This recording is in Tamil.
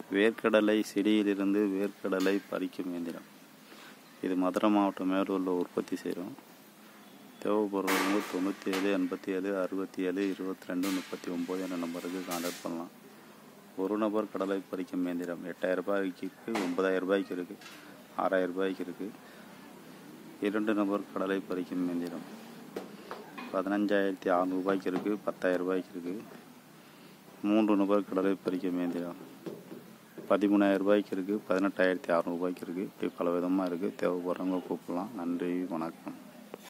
வேர்க்கடலை செடியிலிருந்து வேர்க்கடலை பறிக்கும் இயந்திரம் இது மதுரை மாவட்டம் மேலூரில் உற்பத்தி செய்கிறோம் தேவைப்படுறவங்க தொண்ணூற்றி ஏழு எண்பத்தி ஏழு அறுபத்தி ஏழு இருபத்தி ரெண்டு முப்பத்தி ஒம்பது என்ற நம்பருக்கு கான்டாக்ட் பண்ணலாம் ஒரு நபர் கடலை பறிக்கும் இயந்திரம் எட்டாயிரம் ரூபாய்க்கு இருக்குது ஒன்பதாயிரம் ரூபாய்க்கு இருக்குது ஆறாயிரம் ரூபாய்க்கு இருக்குது இரண்டு நபர் கடலை பறிக்கும் இயந்திரம் பதினஞ்சாயிரத்தி அறநூறுபாய்க்கு இருக்குது பத்தாயிரம் ரூபாய்க்கு இருக்குது மூன்று நபர் கடலை பறிக்கும் இயந்திரம் பதிமூணாயிரம் ரூபாய்க்கு இருக்குது பதினெட்டாயிரத்தி அறநூறுபாய்க்கு இருக்குது இப்படி பல விதமாக இருக்குது தேவைப்படுறவங்க கூப்பிடலாம் நன்றி வணக்கம்